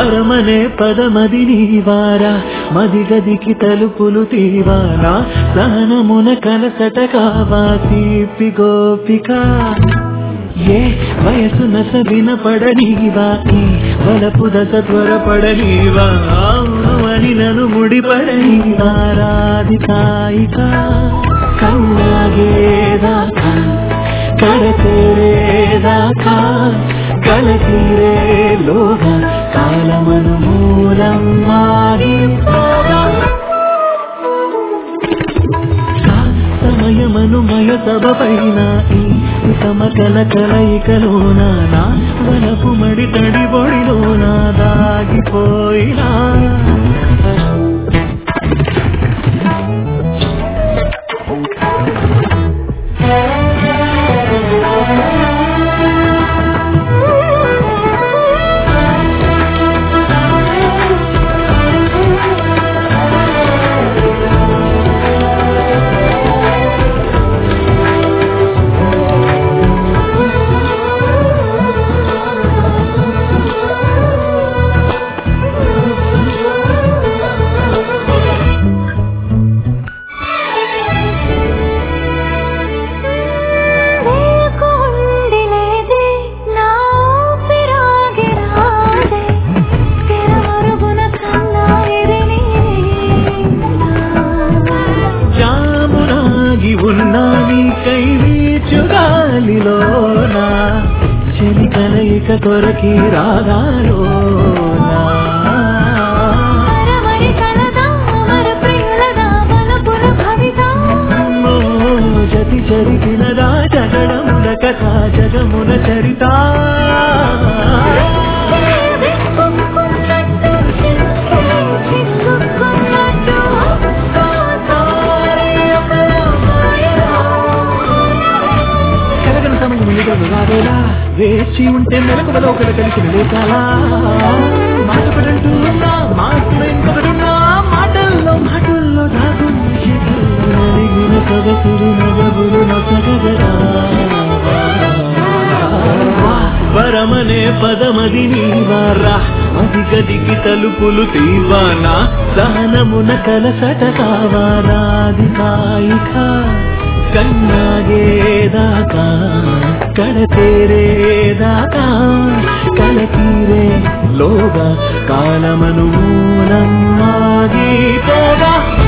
వరమనే పదమది నీవారా మది గదికి తలుపులు తీవారా సహనమున కలసట కావా తీపి గోపిక ఏ వయసు నస వినపడనీవా ఈ వలపు దశ త్వరపడనీవా అవును అని నన్ను ముడిపడనీవా రాధికాయిక కన్నాగేదాకా కడతేరేదాకా కలతీరేలోగా కాలమను మూలం మాగిపోగా సమయమనుమయ సభ పైన ఈ సమకల కలయికలోన నా వనపు మడి తడి బొడిలోన దాగిపోయినా వేకుండిలేదే నా ఊపిరాగిరాదే తెరమరుగున కన్నాయిరి జామురాగి ఉన్నా నీ కై వీచుగాలిలోనా చెలి కలయిక కొరకి రాగాలోనా మరమరి కలదా మర ప్రియులదా బలపుల భవితా ఓ జతి చరికినదా జగడముల కథ జగమున చరిత విప్పుకున్నట్టు చిక్కే చిక్కుకున్నట్టు ఒక్కోసారి ఒకలో మాయలో కలగల సమయం ఎదురు రావేలా వేచి ఉంటే మెలకువలో ఒకటి కలిసి లేచాలా మాట పడంటూ ఉన్నా మాటలు ఇంకొకడున్నా మాటల్లో మాటల్లో దాగున్న చేతుల్లో నలిగిన సొగసులు నగబులు నొసగదరా వరమనే పదమది నీవారా అది గదికి తలుపులు తీవానా సహనమున కలసట కావానాది కాయిక కన్నాగేదాకా కడతేరేదాకా కలతీరే లోగా కాలమను మూలం మాగిపోగా